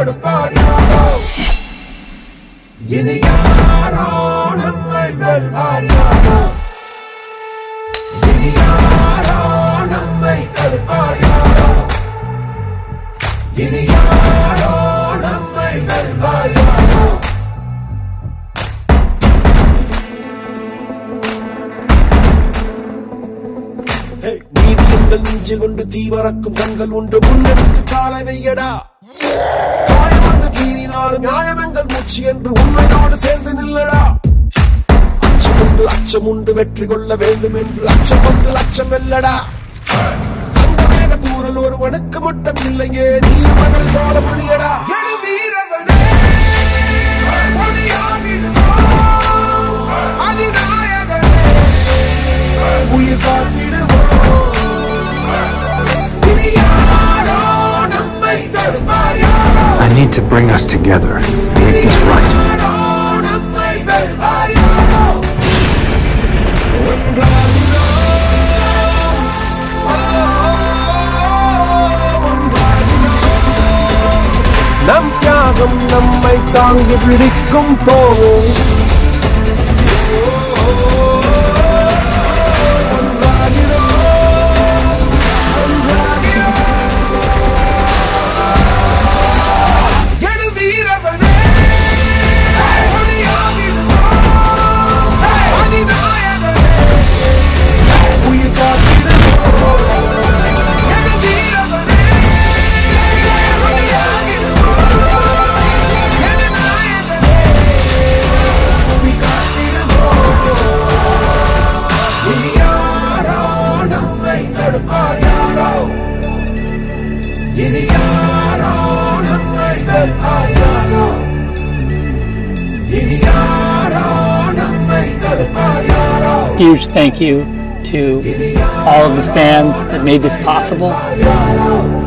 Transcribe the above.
தடுப்பார் யாரோ இனி யாரோ நம்மை வெல்வார் யாரோ இனி யாரோ நம்மை தடுப்பார் யாரோ இனி யாரோ நம்மை வெல்வார் யாரோ ஹே, நீதி எங்கள் நெஞ்சில் உண்டு தீவரக்கும் கண்கள் உண்டு முன்னெடுத்து காலை வையடா காயம் வந்து கீறினாலும் நியாயம் எங்கள் மூச்சு என்று உண்மையோடு சேர்ந்து நில்லடா அச்சம் உண்டு அச்சம் உண்டு வெற்றி கொள்ள வேண்டும் என்று அச்சம் கொண்டு லட்சம் வெல்லடா அந்த மேக தூரல் ஒருவனுக்கு மட்டும் இல்லையே நீ மகள் போல மொழியடா எழு வீரவனே ஒளியாகிடுவோம். அதிநாயகனே உயிர் காத்திடுவோம் இனி யாரோ நம்மை தடுப்பார் யாரோ I need to bring us together. Make this right. யாரோ நம்மை வெல்வார் யாரோ ஒன்றாகிறோம். ஓ, ஒன்றாகிறோம். நம் தியாகம் நம்மை தாங்கி பிடிக்கும் போவோம் எழு வீரவனே ஒளியாகிடுவோம். அதிநாயகனே உயிர் காத்திடுவோம் எழு வீரவனே ஒளியாகிடுவோம். அதிநாயகனே உயிர் காத்திடுவோம் இனி யாரோ நம்மை தடுப்பார் யாரோ இனி யாரோ நம்மை வெல்வார் யாரோ இனி யாரோ நம்மை தடுப்பார் யாரோ Huge thank you to all of the fans that made this possible. யாரோ